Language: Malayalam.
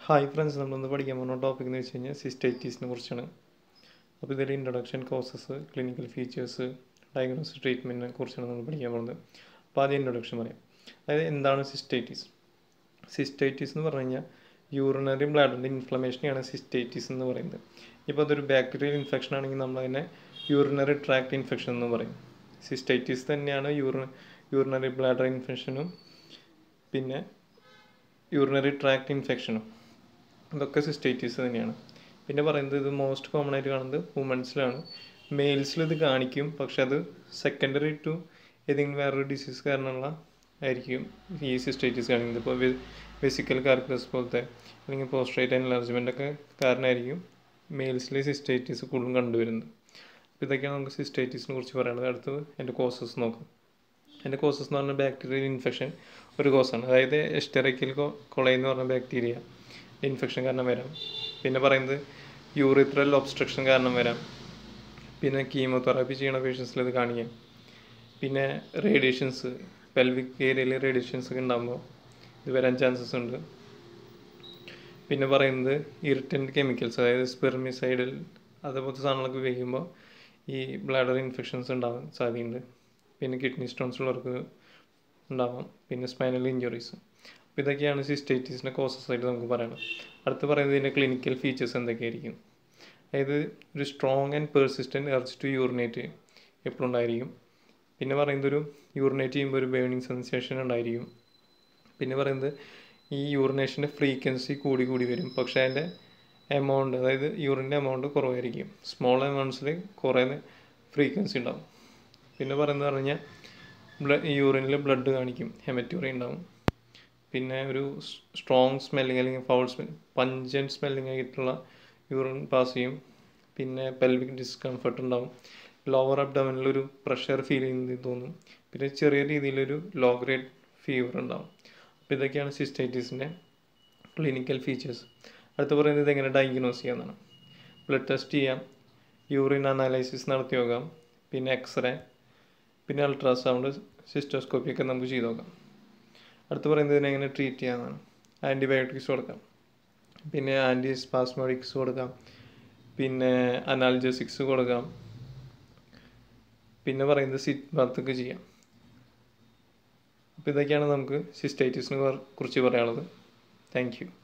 ഹായ് ഫ്രണ്ട്സ് നമ്മളിന്ന് പഠിക്കാൻ പോകുന്ന ടോപ്പിക് എന്ന് വെച്ച് കഴിഞ്ഞാൽ സിസ്റ്റൈറ്റീസിനെ കുറിച്ചാണ് അപ്പോൾ ഇതിൽ introduction causes clinical features diagnosis ട്രീറ്റ്മെൻറ്റിനെ കുറിച്ചാണ് നമ്മൾ പഠിക്കാൻ പോകുന്നത് അപ്പോൾ ആദ്യം ഇൻട്രൊഡക്ഷൻ പറയാം അതായത് എന്താണ് സിസ്റ്റൈറ്റീസ് സിസ്റ്റൈറ്റീസ് എന്ന് പറഞ്ഞു കഴിഞ്ഞാൽ യൂറിനറി ബ്ലാഡറിൻ്റെ ഇൻഫ്ലമേഷനെയാണ് സിസ്റ്റൈറ്റീസ് എന്ന് പറയുന്നത് ഇപ്പോൾ അതൊരു ബാക്ടീരിയൽ ഇൻഫെക്ഷൻ ആണെങ്കിൽ നമ്മൾ അതിനെ യൂറിനറി ട്രാക്ട് ഇൻഫെക്ഷൻ എന്ന് പറയും സിസ്റ്റൈറ്റീസ് തന്നെയാണ് യൂറി യൂറിനറി ബ്ലാഡർ ഇൻഫെക്ഷനും പിന്നെ യൂറിനറി ട്രാക്ട് ഇൻഫെക്ഷനും ഇതൊക്കെ സിസ്റ്റൈറ്റീസ് തന്നെയാണ് പിന്നെ പറയുന്നത് ഇത് മോസ്റ്റ് കോമൺ ആയിട്ട് കാണുന്നത് വുമൻസിലാണ് മെയിൽസിൽ ഇത് കാണിക്കും പക്ഷെ അത് സെക്കൻഡറി ടു ഏതെങ്കിലും വേറൊരു ഡിസീസ് കാരണമുള്ള ആയിരിക്കും ഈ സിസ്റ്റൈറ്റീസ് കാണിക്കുന്നത് ഇപ്പോൾ വെസിക്കൽ കാർക്കസ് പോലത്തെ അല്ലെങ്കിൽ പോസ്ട്രേറ്റ് എൻലാർജ്മെൻ്റ് ഒക്കെ കാരണമായിരിക്കും മെയിൽസിൽ സിസ്റ്റൈറ്റീസ് കൂടുതലും കണ്ടുവരുന്നത് അപ്പോൾ ഇതൊക്കെയാണ് നമുക്ക് സിസ്റ്റൈറ്റീസിനെ കുറിച്ച് പറയാനുള്ളത് അടുത്തത് എൻ്റെ കോസസ് നോക്കാം എൻ്റെ കോസസ് എന്ന് പറഞ്ഞാൽ ബാക്ടീരിയൽ ഇൻഫെക്ഷൻ ഒരു കോസാണ് അതായത് എസ്റ്റെറിക്കൽ കൊളൈ എന്ന് പറഞ്ഞ ബാക്ടീരിയ ഇൻഫെക്ഷൻ കാരണം വരാം പിന്നെ പറയുന്നത് യൂറിത്രൽ ഒബ്സ്ട്രക്ഷൻ കാരണം വരാം പിന്നെ കീമോതെറാപ്പി ചെയ്യണ പേഷ്യൻസിൽ ഇത് കാണിക്കാം പിന്നെ റേഡിയേഷൻസ് പെൽവിക് ഏരിയയിൽ റേഡിയേഷൻസ് ഒക്കെ ഉണ്ടാകുമ്പോൾ ഇത് വരാൻ ചാൻസസ് ഉണ്ട് പിന്നെ പറയുന്നത് ഇറിറ്റൻറ്റ് കെമിക്കൽസ് അതായത് സ്പെർമിസൈഡൽ അതേപോലത്തെ സാധനങ്ങളൊക്കെ ഉപയോഗിക്കുമ്പോൾ ഈ ബ്ലാഡർ ഇൻഫെക്ഷൻസ് ഉണ്ടാവാൻ സാധ്യതയുണ്ട് പിന്നെ കിഡ്നി സ്റ്റോൺസ് ഉള്ളവർക്ക് ഉണ്ടാവാം പിന്നെ സ്പൈനൽ ഇഞ്ചുറീസ് അപ്പോൾ ഇതൊക്കെയാണ് സിസ്റ്റൈറ്റീസിൻ്റെ കോസസ് ആയിട്ട് നമുക്ക് പറയാനുള്ളത് അടുത്ത് പറയുന്നത് ഇതിൻ്റെ ക്ലിനിക്കൽ ഫീച്ചേഴ്സ് എന്തൊക്കെയായിരിക്കും അതായത് ഒരു strong and persistent urge to urinate എപ്പോഴും ഉണ്ടായിരിക്കും പിന്നെ പറയുന്നത് ഒരു യൂറിനേറ്റ് ചെയ്യുമ്പോൾ ഒരു ബേണിംഗ് സെൻസേഷൻ ഉണ്ടായിരിക്കും പിന്നെ പറയുന്നത് ഈ യൂറിനേഷൻ്റെ ഫ്രീക്വൻസി കൂടി കൂടി വരും പക്ഷേ അതിൻ്റെ എമൗണ്ട് അതായത് യൂറിൻ്റെ എമൗണ്ട് കുറവായിരിക്കും സ്മോൾ എമൗണ്ട്സിൽ കുറേ ഫ്രീക്വൻസി ഉണ്ടാവും പിന്നെ പറയുന്നത് പറഞ്ഞാൽ ബ്ലഡ് യൂറിനിൽ ബ്ലഡ് കാണിക്കും ഹെമറ്റൂറി ഉണ്ടാവും പിന്നെ ഒരു സ്ട്രോങ് സ്മെല്ലിങ് അല്ലെങ്കിൽ ഫൗൾ സ്മെൽ പഞ്ചൻ സ്മെല്ലിങ് ആയിട്ടുള്ള യൂറിൻ പാസ് ചെയ്യും പിന്നെ പെൽവിക് ഡിസ്കംഫർട്ട് ഉണ്ടാവും ലോവർ അബ്ഡമനിൽ ഒരു പ്രഷർ ഫീൽ ചെയ്യുന്നത് തോന്നും പിന്നെ ചെറിയ രീതിയിലൊരു ലോ ഗ്രേഡ് ഫീവർ ഉണ്ടാവും അപ്പോൾ ഇതൊക്കെയാണ് സിസ്റ്റൈറ്റീസിൻ്റെ ക്ലിനിക്കൽ ഫീച്ചേഴ്സ് അടുത്ത് പറയുന്നത് എങ്ങനെ ഡയഗ്നോസ് ചെയ്യാമെന്നാണ് ബ്ലഡ് ടെസ്റ്റ് ചെയ്യാം യൂറിൻ അനാലൈസിസ് നടത്തി നോക്കാം പിന്നെ എക്സ്റേ പിന്നെ അൾട്രാസൗണ്ട് സിസ്റ്റോസ്കോപ്പി ഒക്കെ നമുക്ക് ചെയ്ത് നോക്കാം അടുത്ത് പറയുന്നത് ഇതിനെ എങ്ങനെ ട്രീറ്റ് ചെയ്യാമെന്നാണ് ആൻറ്റിബയോട്ടിക്സ് കൊടുക്കാം പിന്നെ ആൻറ്റി സ്പാസ്മോഡിക്സ് കൊടുക്കാം പിന്നെ അനാൽജസിക്സ് കൊടുക്കാം പിന്നെ പറയുന്നത് സിറ്റ് ബർത്തൊക്കെ ചെയ്യാം അപ്പോൾ ഇതൊക്കെയാണ് നമുക്ക് സിസ്റ്റൈറ്റിസിനെ കുറിച്ച് പറയാനുള്ളത് താങ്ക് യു